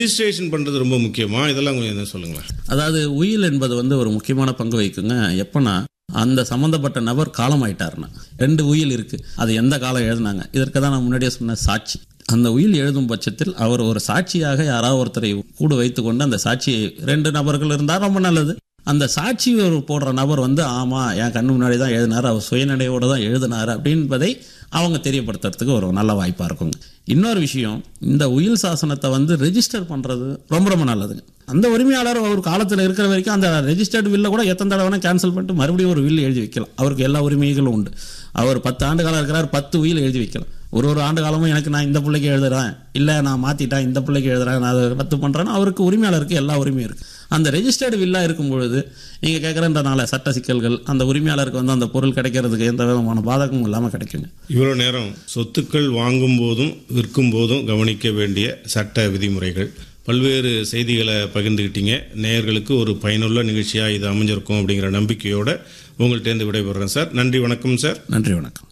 registration பண்றது ரொம்ப முக்கியமா இதெல்லாம் கொஞ்சம் என்ன சொல்லுங்களேன் அதாவது உயில் என்பது வந்து ஒரு முக்கியமான பங்கு வகிக்குங்க எப்போனா அந்த சம்மந்தப்பட்ட நபர் காலமாயிட்டாருன்னா ரெண்டு உயில் இருக்கு அது எந்த காலம் எழுதுனாங்க இதற்கு தான் நான் முன்னாடியே சொன்ன சாட்சி அந்த உயில் எழுதும் பட்சத்தில் அவர் ஒரு சாட்சியாக யாராவது ஒருத்தரை கூட வைத்துக்கொண்டு அந்த சாட்சியை ரெண்டு நபர்கள் இருந்தால் ரொம்ப நல்லது அந்த சாட்சி ஒரு போடுற நபர் வந்து ஆமா என் கண்ணு முன்னாடி தான் எழுதினார் அவர் சுயநடையோட தான் எழுதினார் அப்படின்பதை அவங்க தெரியப்படுத்துறதுக்கு ஒரு நல்ல வாய்ப்பாக இருக்குங்க இன்னொரு விஷயம் இந்த உயில் சாசனத்தை வந்து ரெஜிஸ்டர் பண்ணுறது ரொம்ப ரொம்ப நல்லதுங்க அந்த உரிமையாளர் ஒரு காலத்தில் இருக்கிற வரைக்கும் அந்த ரெஜிஸ்டர்டு வில்லை கூட எத்தனை தடவை வேணால் கேன்சல் பண்ணிட்டு மறுபடியும் ஒரு வில் எழுதி வைக்கலாம் அவருக்கு எல்லா உரிமைகளும் உண்டு அவர் பத்து ஆண்டு காலம் இருக்கிறார் பத்து உயில் எழுதி வைக்கலாம் ஒரு ஒரு ஆண்டு காலமும் எனக்கு நான் இந்த பிள்ளைக்கு எழுதுறேன் இல்லை நான் மாற்றிட்டேன் இந்த பிள்ளைக்கு எழுதுறேன் நான் அதை ரத்து பண்ணுறேன்னா அவருக்கு உரிமையாளருக்கு எல்லா உரிமையும் இருக்குது அந்த ரெஜிஸ்டர்டு வில்லாக இருக்கும் பொழுது நீங்கள் கேட்குறன்றனால சட்ட சிக்கல்கள் அந்த உரிமையாளருக்கு வந்து அந்த பொருள் கிடைக்கிறதுக்கு எந்த விதமான பாதகமும் இல்லாமல் கிடைக்குங்க இவ்வளவு நேரம் சொத்துக்கள் வாங்கும் போதும் விற்கும் போதும் கவனிக்க வேண்டிய சட்ட விதிமுறைகள் பல்வேறு செய்திகளை பகிர்ந்துக்கிட்டீங்க நேயர்களுக்கு ஒரு பயனுள்ள நிகழ்ச்சியாக இது அமைஞ்சிருக்கும் அப்படிங்கிற நம்பிக்கையோட உங்கள்கிட்டேருந்து விடைபெறுறேன் சார் நன்றி வணக்கம் சார் நன்றி வணக்கம்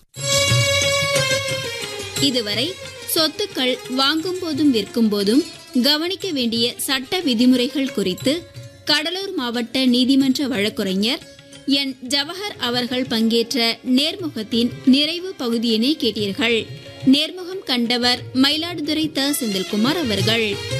இதுவரை சொத்துக்கள் வாங்கும் போதும் விற்கும் போதும் கவனிக்க வேண்டிய சட்ட விதிமுறைகள் குறித்து கடலூர் மாவட்ட நீதிமன்ற வழக்குரைஞர் என் ஜவஹர் அவர்கள் பங்கேற்ற நேர்முகத்தின் நிறைவு பகுதியினை கேட்டீர்கள் நேர்முகம் கண்டவர் மயிலாடுதுறை த செந்தில்குமார் அவர்கள்